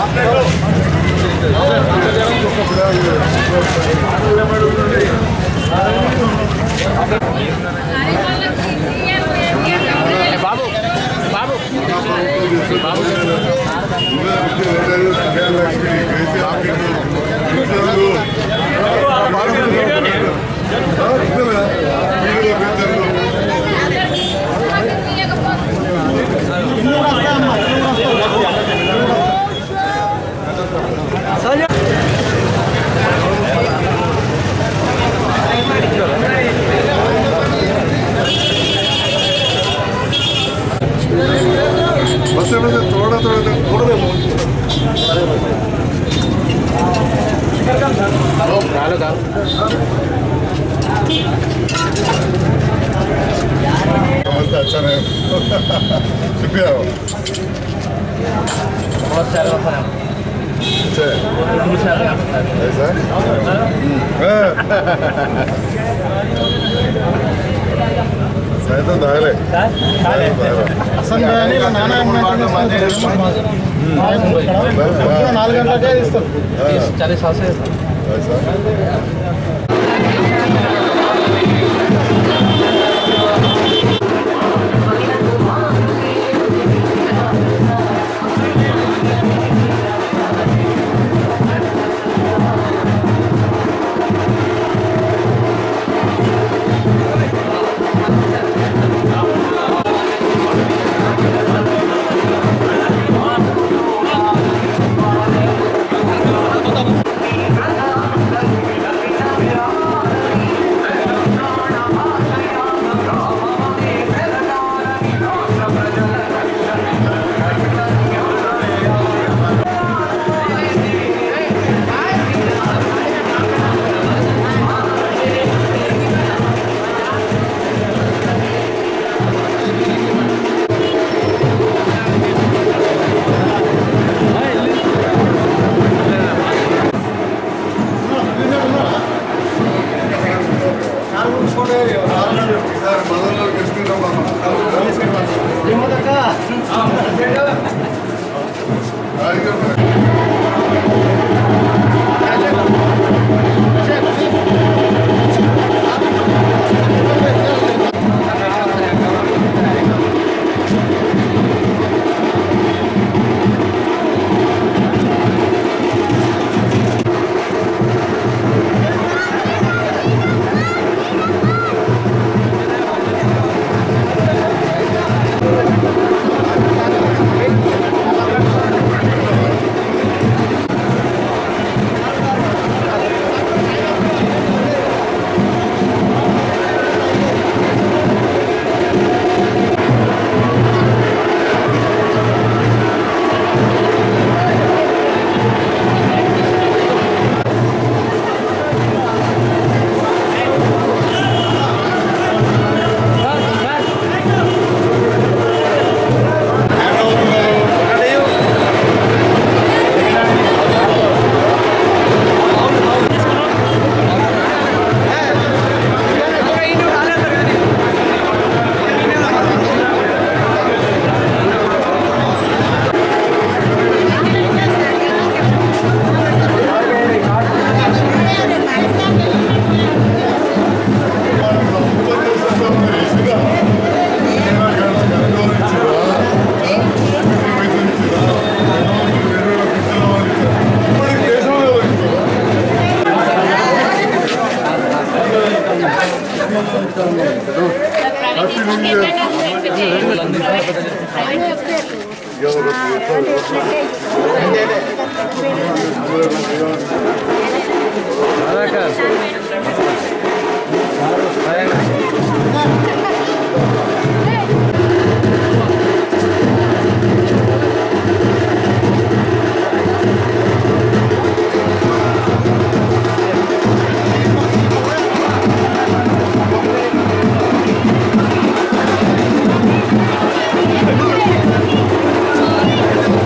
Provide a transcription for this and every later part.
బాబు బాబు బాబు बस में से थोड़ा थोड़ा थोड़ा రాలు కాదు नमस्ते अच्छा है शुक्रिया अच्छा ऐसा సాయంత్రం తాగలే నాలుగు గంటలకే ఇస్తారు చాలా సాసే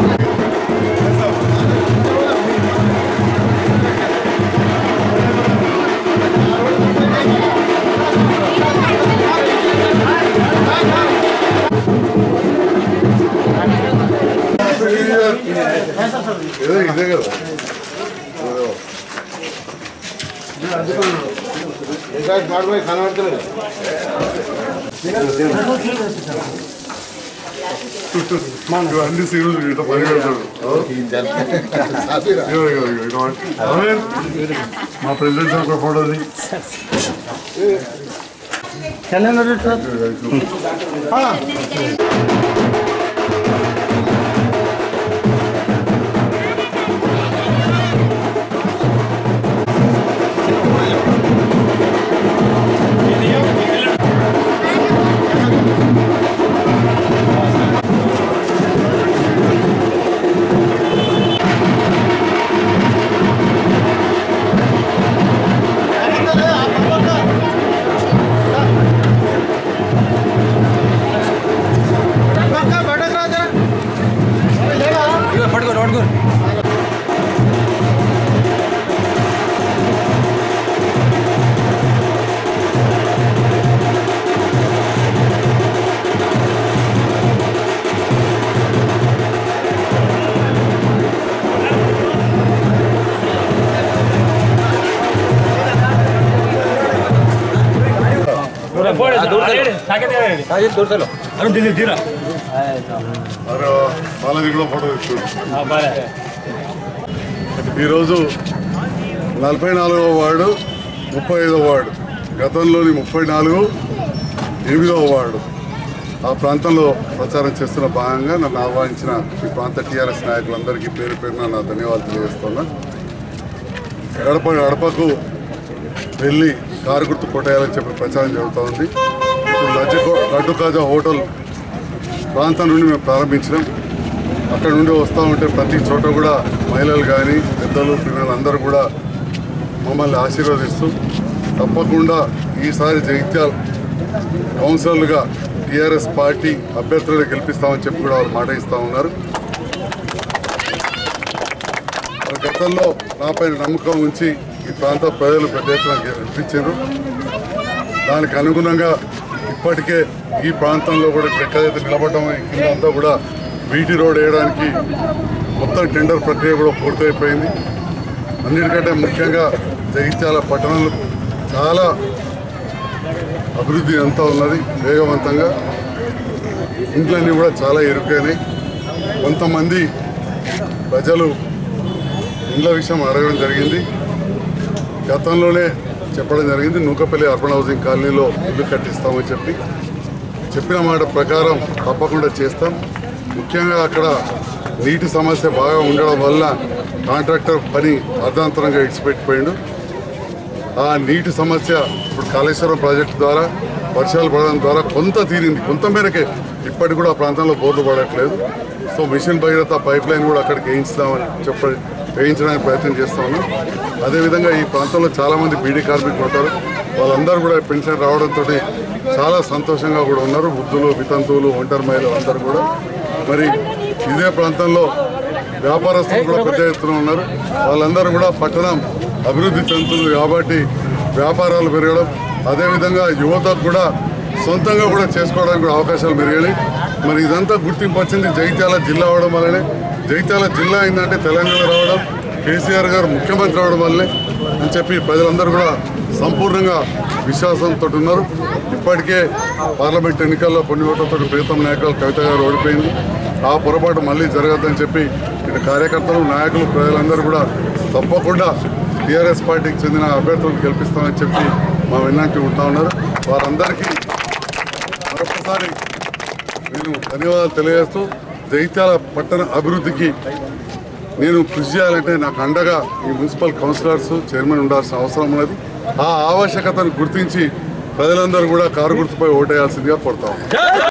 Thank ఇగో అన్ని సీన్లు ఇట్లా పని పెడతాడు ఇగో, ఇగో, ఇగో, ఇగో. అమీన్, మా ప్రెసిడెంట్ సార్ ఒక ఫోటోది పట్టుకోరు పట్టుకోరు అరే బాలాజీ కూడా ఫోటో తెచ్చాడు ఈరోజు నలభై నాలుగవ వార్డు ముప్పై ఐదవ వార్డు గతంలోని ముప్పై నాలుగు ఎనిమిదవ వార్డు ఆ ప్రాంతంలో ప్రచారం చేస్తున్న భాగంగా నన్ను ఆహ్వానించిన ఈ ప్రాంత టీఆర్ఎస్ నాయకులందరికీ పేరు పేరున నా ధన్యవాదాలు తెలియజేస్తున్నా గడప గడపకు వెళ్ళి కారు గుర్తు కొట్టేయాలని చెప్పి ప్రచారం జరుగుతూ ఉంది ఇప్పుడు లజ్జ లడ్డు కాజా హోటల్ ప్రాంతం నుండి మేము ప్రారంభించినాం అక్కడ నుండి వస్తూ ఉంటే ప్రతి చోట కూడా మహిళలు కానీ పెద్దలు పిల్లలు అందరూ కూడా మమ్మల్ని ఆశీర్వదిస్తూ తప్పకుండా ఈసారి జగిత్యాల కౌన్సిలర్లుగా టీఆర్ఎస్ పార్టీ అభ్యర్థులను గెలిపిస్తామని చెప్పి కూడా వాళ్ళు మాట ఇస్తూ ఉన్నారు మరి గతంలో నాపై నమ్మకం ఉంచి ఈ ప్రాంత ప్రజలు పెద్ద ఎత్తున గెలిపించారు దానికి అనుగుణంగా ఇప్పటికే ఈ ప్రాంతంలో కూడా ఎక్కడైతే నిలబడడం కింద అంతా కూడా బీటీ రోడ్ వేయడానికి మొత్తం టెండర్ ప్రక్రియ కూడా పూర్తయిపోయింది అన్నిటికంటే ముఖ్యంగా జగిత్యాల పట్టణంలో చాలా అభివృద్ధి అంతా ఉన్నది వేగవంతంగా ఇంట్లన్నీ కూడా చాలా ఇరుకైనాయి కొంతమంది ప్రజలు ఇండ్ల విషయం అడగడం జరిగింది గతంలోనే చెప్పడం జరిగింది నూకపల్లి అర్బన్ హౌసింగ్ కాలనీలో ఇల్లు కట్టిస్తామని చెప్పి చెప్పిన మాట ప్రకారం తప్పకుండా చేస్తాం ముఖ్యంగా అక్కడ నీటి సమస్య బాగా ఉండడం వల్ల కాంట్రాక్టర్ పని అర్ధాంతరంగా ఇడిచిపెట్టిపోయిండు ఆ నీటి సమస్య ఇప్పుడు కాళేశ్వరం ప్రాజెక్టు ద్వారా వర్షాలు పడడం ద్వారా కొంత తీరింది కొంత మేరకే ఇప్పటికి కూడా ఆ ప్రాంతంలో బోర్లు పడట్లేదు so mission Bhagiratha pipeline కూడా అక్కడికి వేయించుదామని చెప్ప వేయించడానికి ప్రయత్నం చేస్తా ఉన్నాం అదేవిధంగా ఈ ప్రాంతంలో చాలామంది బీడీ కార్మికులు ఉంటారు వాళ్ళందరూ కూడా పెన్షన్ రావడంతో చాలా సంతోషంగా కూడా ఉన్నారు వృద్ధులు వితంతువులు ఒంటరి మహిళలు అందరూ కూడా మరి ఇదే ప్రాంతంలో వ్యాపారస్తులు కూడా పెద్ద ఎత్తున ఉన్నారు వాళ్ళందరూ కూడా పట్టణం అభివృద్ధి చెందుతుంది కాబట్టి వ్యాపారాలు పెరగడం అదేవిధంగా యువతకు కూడా సొంతంగా కూడా చేసుకోవడానికి కూడా అవకాశాలు పెరిగాయి మరి ఇదంతా గుర్తింపు వచ్చింది జగిత్యాల జిల్లా అవడం వల్లనే జగిత్యాల జిల్లా అయిందంటే తెలంగాణ రావడం కేసీఆర్ గారు ముఖ్యమంత్రి అవడం వల్లే అని చెప్పి ప్రజలందరూ కూడా సంపూర్ణంగా విశ్వాసంతో ఉన్నారు ఇప్పటికే పార్లమెంట్ ఎన్నికల్లో కొన్ని ఓట్లతో ప్రీతం నాయకులు కవిత గారు ఓడిపోయింది ఆ పొరపాటు మళ్ళీ జరగద్దని చెప్పి ఇటు కార్యకర్తలు నాయకులు ప్రజలందరూ కూడా తప్పకుండా టీఆర్ఎస్ పార్టీకి చెందిన అభ్యర్థులను గెలిపిస్తామని చెప్పి మా విన్నట్టు ఉంటా ఉన్నారు వారందరికీ మరొకసారి నేను ధన్యవాదాలు తెలియజేస్తూ జగిత్యాల పట్టణ అభివృద్ధికి నేను కృషి చేయాలంటే నాకు అండగా ఈ మున్సిపల్ కౌన్సిలర్స్ చైర్మన్ ఉండాల్సిన అవసరం ఉన్నది ఆ ఆవశ్యకతను గుర్తించి ప్రజలందరూ కూడా కారు గుర్తుపై ఓటేయాల్సిందిగా కోరుతా ఉన్నాను.